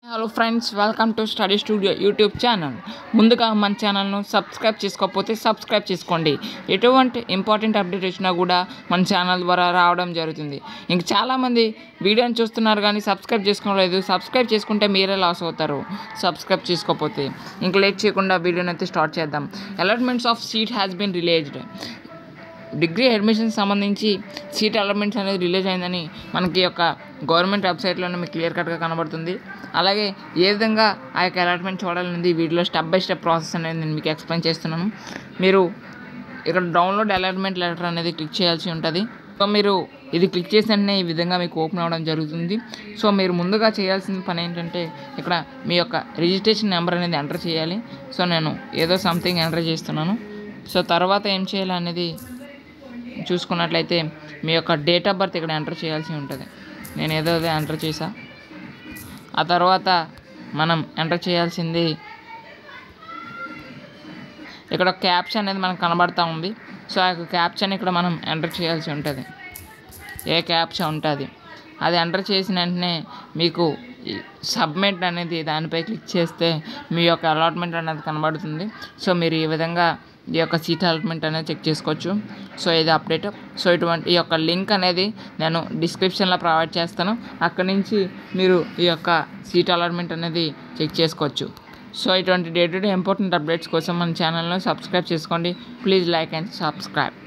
hello friends welcome to Study Studio YouTube channel ముందుగా మన ఛానల్ను సబ్స్క్రైబ్ చేసుకోకపోతే సబ్స్క్రైబ్ చేసుకోండి ఎటువంటి ఇంపార్టెంట్ అప్డేట్ వచ్చినా కూడా మన ఛానల్ ద్వారా రావడం జరుగుతుంది ఇంక చాలామంది వీడియోని చూస్తున్నారు కానీ సబ్స్క్రైబ్ చేసుకోలేదు సబ్స్క్రైబ్ చేసుకుంటే మీరే లాస్ అవుతారు సబ్స్క్రైబ్ చేసుకోకపోతే ఇంక లేట్ చేయకుండా వీడియోని అయితే స్టార్ట్ చేద్దాం allotments of seat has been released degree admission సంబంధించి సీట్ అలాట్మెంట్స్ అనేది రిలీజ్ అయిందని మనకి యొక్క గవర్నమెంట్ వెబ్సైట్లోనే మీకు క్లియర్ కట్గా కనబడుతుంది అలాగే ఏ విధంగా ఆ యొక్క అలాట్మెంట్ చూడాలనేది వీటిలో స్టెప్ బై స్టెప్ ప్రాసెస్ అనేది నేను మీకు ఎక్స్ప్లెయిన్ చేస్తున్నాను మీరు ఇక్కడ డౌన్లోడ్ అలాట్మెంట్ లెటర్ అనేది క్లిక్ చేయాల్సి ఉంటుంది సో మీరు ఇది క్లిక్ చేసిన వెంటనే ఈ విధంగా మీకు ఓపెన్ అవ్వడం జరుగుతుంది సో మీరు ముందుగా చేయాల్సిన పని ఏంటంటే ఇక్కడ మీ యొక్క రిజిస్ట్రేషన్ నెంబర్ అనేది ఎంటర్ చేయాలి సో నేను ఏదో సంథింగ్ ఎంటర్ చేస్తున్నాను సో తర్వాత ఏం చేయాలి అనేది చూసుకున్నట్లయితే మీ యొక్క డేట్ ఆఫ్ బర్త్ ఇక్కడ ఎంటర్ చేయాల్సి ఉంటుంది నేను ఏదో అదే ఎంటర్ చేసా ఆ తర్వాత మనం ఎంటర్ చేయాల్సింది ఇక్కడ క్యాప్షన్ అనేది మనకు కనబడతా ఉంది సో ఆ యొక్క క్యాప్షన్ ఇక్కడ మనం ఎంటర్ చేయాల్సి ఉంటుంది ఏ క్యాప్షన్ ఉంటుంది అది ఎంటర్ చేసిన వెంటనే మీకు సబ్మిట్ అనేది దానిపై క్లిక్ చేస్తే మీ యొక్క అలాట్మెంట్ అనేది కనబడుతుంది సో మీరు ఈ విధంగా ఈ యొక్క సీట్ అలాట్మెంట్ అనేది చెక్ చేసుకోవచ్చు సో ఇది అప్డేట్ సో ఇటువంటి ఈ యొక్క లింక్ అనేది నేను డిస్క్రిప్షన్లో ప్రొవైడ్ చేస్తాను అక్కడి నుంచి మీరు ఈ యొక్క సీట్ అలాట్మెంట్ అనేది చెక్ చేసుకోవచ్చు సో ఇటువంటి day to day important updates కోసం మన ఛానల్ను సబ్స్క్రైబ్ చేసుకోండి ప్లీజ్ లైక్ అండ్ సబ్స్క్రైబ్